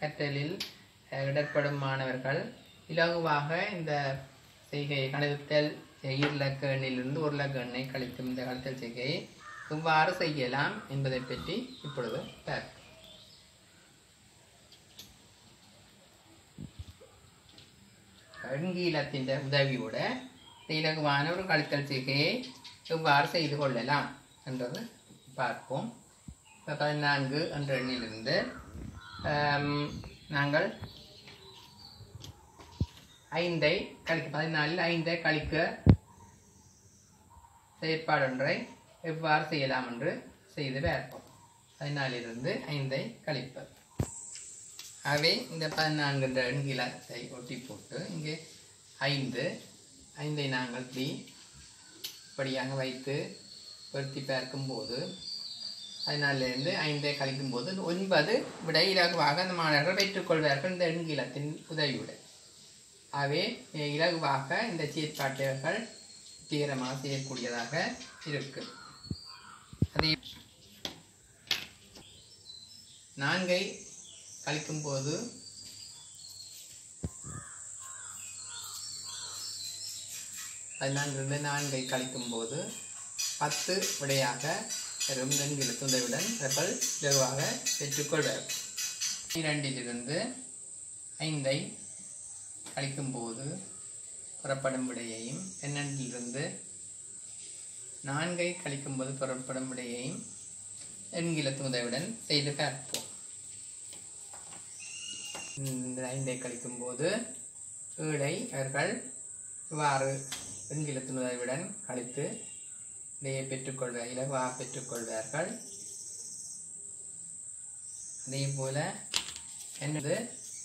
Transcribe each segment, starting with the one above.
கற்றலில் அஹ், இடர்படும் மாணவர்கள் இலகுவாக இந்த செய்கையை கணிதத்தில் ஈர்லக்க எண்ணிலிருந்து ஒரு லக்க எண்ணை கழிக்கும் இந்த கழித்தல் செய்கையை எவ்வாறு செய்யலாம் என்பதை பற்றி இப்பொழுது பார்ப்போம் கண்கீலத்தின் உதவியோட இந்த இலகுவான ஒரு கழித்தல் செய்கையை எவ்வாறு செய்து கொள்ளலாம் என்றது பார்ப்போம் இப்போ பதினான்கு என்ற எண்ணிலிருந்து ஆம், நாங்கள் ஐந்தை கழிக்க பதினாலில் ஐந்தை கழிக்க செயற்பாடொன்றை எவ்வாறு செய்யலாம் என்று செய்து பார்ப்போம் பதினாலிலிருந்து ஐந்தை கழிப்பது ஆகவே இந்த பதினான்கு என்ற எண்கிலத்தை ஒட்டி போட்டு இங்கே ஐந்து ஐந்தை நாங்கள் இப்படி இப்படியாக வைத்து பொருத்தி பார்க்கும்போது பதினாலிருந்து ஐந்தை கழிக்கும்போது ஒன்பது விட இலகுவாக அந்த மாணவர்கள் பெற்றுக்கொள்வார்கள் இந்த எண்கிலத்தின் உதவியுடன் ஆகவே அஹ், இலகுவாக இந்த செயற்பாட்டர்கள் தீவிரமாக செய்யக்கூடியதாக இருக்கும் அதே நான்கை கழிக்கும்போது பதினான்கிலிருந்து நான்கை கழிக்கும்போது பத்து விடையாக பெறும் என்கிற துணையுடன் அவர்கள் இலகுவாக பெற்றுக்கொள்வார் இரண்டிலிருந்து ஐந்தை கழிக்கும்போது புறப்படும் விடையையும் பன்னெண்டிலிருந்து நான்கை கழிக்கும்போது புறப்படும் விடையையும் என்கிற உதவியுடன் செய்து பார்ப்போம் இந்த ஐந்தை கழிக்கும்போது ஏழை அவர்கள் இவ்வாறு எண்கிலத்தின் உதவியுடன் கழித்து இதையை பெற்றுக்கொள்வார் இலகுவாக பெற்றுக்கொள்வார்கள் அதே போல என்னது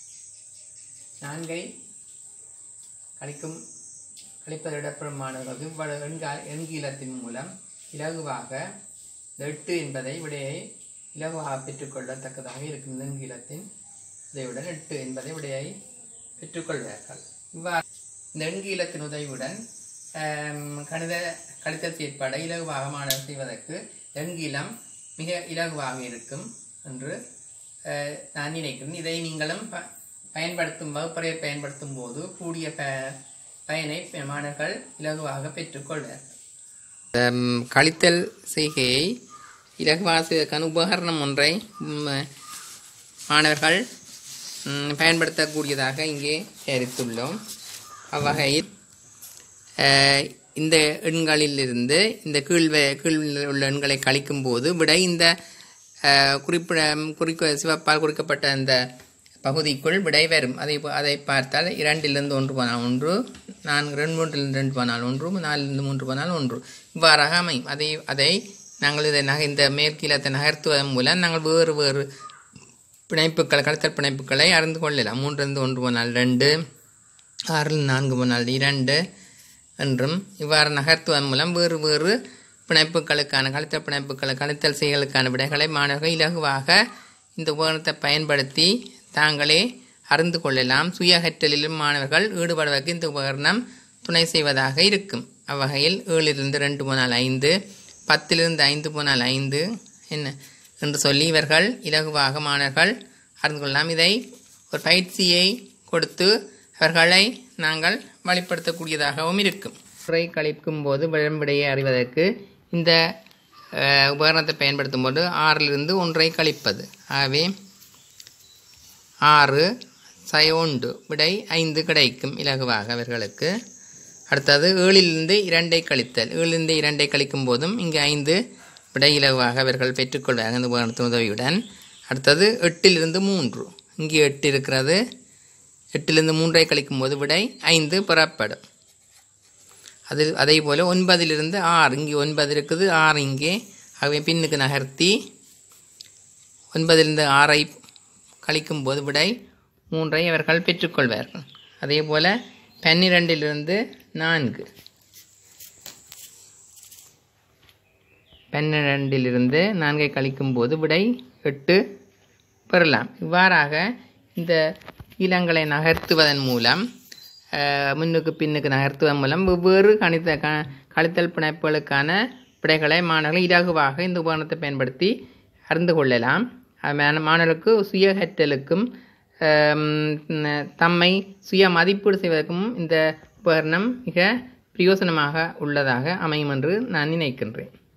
நான்கை கழிக்கும் கழிப்பதிடப்படும் மாணவர்களுக்கு இவ்வளவு எண்கா எண்கீலத்தின் மூலம் இலகுவாக இந்த எட்டு என்பதை விடையை இலகுவாக பெற்றுக்கொள்ளத்தக்கதாக இருக்கும் எண்கீலத்தின் உதவியுடன் எட்டு என்பதை விடையை பெற்றுக்கொள்வார்கள் இவ்வாறு இந்த எண்கீலத்தின் உதவியுடன் ஆம், கணித கழித்தல் செயற்பாடை இலகுவாக மாணவர் செய்வதற்கு எண்கீலம் மிக இலகுவாக இருக்கும் என்று அஹ், நான் நினைக்கிறேன் இதை நீங்களும் ப பயன்படுத்தும் வகுப்பறையை பயன்படுத்தும் போது கூடிய ப பயனை மாணவர்கள் இலகுவாக பெற்றுக்கொள்வார்கள் கழித்தல் செய்கையை இலகுவாக செய்வதற்கான உபகரணம் ஒன்றை ம், மாணவர்கள் ம், பயன்படுத்தக்கூடியதாக இங்கே தயாரித்துள்ளோம் அவ்வகையில் அஹ், இந்த எண்களிலிருந்து இந்த கீழ் வே- கீழ் உள்ள எண்களை கழிக்கும்போது விட இந்த அஹ், குறிப்பிட குறிக்க சிவப்பால் குறிக்கப்பட்ட அந்த பகுதிக்குள் விடை வரும் அதை பா- அதை பார்த்தால் இரண்டிலிருந்து ஒன்று போனால் ஒன்று நான்கு ரெண்டு மூன்றிலிருந்து ரெண்டு போனால் ஒன்று நாலிலிருந்து மூன்று போனால் ஒன்று இவ்வாறாக அமையும் அதை அதை நாங்கள் இதை நக இந்த மேற்கீழத்தை நகர்த்துவதன் மூலம் நாங்கள் வேறு வேறு பிணைப்புகள் கடத்தல் பிணைப்புகளை அறிந்து கொள்ளலாம் மூன்றிலிருந்து ஒன்று போனால் ரெண்டு ஆறில் நான்கு போனால் இரண்டு என்றும் இவ்வாறு நகர்த்துவதன் மூலம் வேறு வேறு பிணைப்புகளுக்கான கழித்தல் பிணைப்புகளை கழித்தல் செய்களுக்கான விடைகளை மாணவர்கள் இலகுவாக இந்த உபகரணத்தை பயன்படுத்தி தாங்களே அறிந்து கொள்ளலாம் சுய கற்றலிலும் மாணவர்கள் ஈடுபடுவதற்கு இந்த உபகரணம் துணை செய்வதாக இருக்கும் அவ்வகையில் ஏழிலிருந்து ரெண்டு போனால் ஐந்து பத்திலிருந்து ஐந்து போனால் ஐந்து என்ன என்று சொல்லி இவர்கள் இலகுவாக மாணவர்கள் அறிந்து கொள்ளலாம் இதை ஒரு பயிற்சியை கொடுத்து அவர்களை நாங்கள் வழிப்படுத்தக்கூடியதாகவும் இருக்கும் முறை கழிக்கும் போது விடையை அறிவதற்கு இந்த அஹ், உபகரணத்தை பயன்படுத்தும் போது ஆறிலிருந்து ஒன்றை கழிப்பது ஆகவே ஆறு சய ஒன்று விடை ஐந்து கிடைக்கும் இலகுவாக அவர்களுக்கு அடுத்தது ஏழிலிருந்து இரண்டை கழித்தல் ஏழிலிருந்து இரண்டை கழிக்கும் போதும் இங்கு ஐந்து விடை இலகுவாக அவர்கள் பெற்றுக்கொள்வார்கள் இந்த உபகரணத்தின் உதவியுடன் அடுத்தது எட்டிலிருந்து மூன்று இங்கே எட்டு இருக்கிறது எட்டிலிருந்து மூன்றை கழிக்கும் போது விடை ஐந்து பெறப்படும் அது அதே போல் ஒன்பதிலிருந்து ஆறு இங்கே ஒன்பது இருக்குது ஆறு இங்கே ஆகவே பின்னுக்கு நகர்த்தி ஒன்பதிலிருந்து ஆறை கழிக்கும் போது விடை மூன்றை அவர்கள் பெற்றுக்கொள்வார்கள் அதே போல் பன்னிரெண்டிலிருந்து நான்கு பன்னிரெண்டிலிருந்து நான்கை கழிக்கும் போது விடை எட்டு பெறலாம் இவ்வாறாக இந்த இளங்களை நகர்த்துவதன் மூலம் அஹ், முன்னுக்கு பின்னுக்கு நகர்த்துவதன் மூலம் வெவ்வேறு கணித க கழித்தல் பிணைப்புகளுக்கான விடைகளை மாணவர்கள் இலகுவாக இந்த உபகரணத்தை பயன்படுத்தி அறிந்து கொள்ளலாம் அது மா- மாணவர்களுக்கு சுய கற்றலுக்கும் ஆம், ந- தம்மை சுய மதிப்பீடு செய்வதற்கும் இந்த உபகரணம் மிக பிரயோசனமாக உள்ளதாக அமையும் என்று நான் நினைக்கின்றேன்